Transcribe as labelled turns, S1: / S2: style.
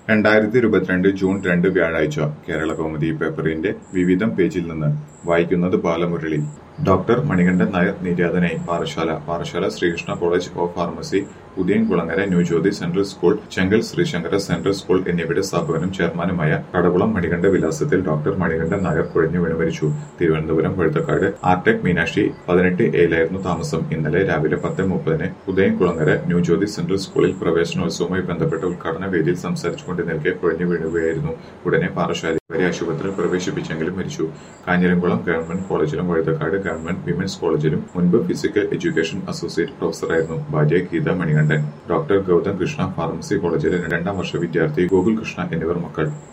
S1: രണ്ടായിരത്തി ഇരുപത്തിരണ്ട് ജൂൺ രണ്ട് വ്യാഴാഴ്ച കേരള കൗമുദി പേപ്പറിന്റെ വിവിധം പേജിൽ നിന്ന് വായിക്കുന്നത് ബാലമുരളി ഡോക്ടർ മണികണ്ഠൻ നായർ നിര്യാതനായി Parassala Parassala Sreekrishna college of pharmacy Udayamkulangara New Jyothi central school Chenkal Sreesankara central school എന്നിവയുടെ സ്ഥാപകനും ചെയർമാനുമായ കടകുളം മണികണ്ഠ വിലാസത്തിൽ ഡോക്ടർ മണികണ്ഠൻ നായർ കുഴഞ്ഞു വീണ് മരിച്ചു തിരുവനന്തപുരം പഴുത്തക്കാട് ആർടെക് മീനാക്ഷി പതിനെട്ട് എയിലായിരുന്നു താമസം ഇന്നലെ രാവിലെ പത്ത് മുപ്പതിന് ഉദയംകുളങ്ങര ന്യൂജ്യോതി സെൻട്രൽ സ്കൂളിൽ പ്രവേശനോത്സവവുമായി ബന്ധപ്പെട്ട ഉദ്ഘാടന വേദിയിൽ സംസാരിച്ചുകൊണ്ട് നിൽക്കെ കുഴഞ്ഞു വീഴുകയായിരുന്നു ഉടനെ പാറശാല വരെ ആശുപത്രിയിൽ പ്രവേശിപ്പിച്ചെങ്കിലും മരിച്ചു കാഞ്ഞിരംകുളം ഗവൺമെന്റ് കോളേജിലും വഴുതക്കാട് ഗവൺമെന്റ് വിമൻസ് കോളേജിലും മുൻപ് ഫിസിക്കൽ എഡ്യൂക്കേഷൻ അസോസിയേറ്റ് പ്രൊഫസറായിരുന്നു ഭാര്യ ഗീത മണികണ്ഠൻ ഡോക്ടർ ഗൗതം കൃഷ്ണ ഫാർമസി കോളേജിലെ രണ്ടാം വർഷ വിദ്യാർത്ഥി ഗോകുൽ കൃഷ്ണ എന്നിവർ മക്കൾ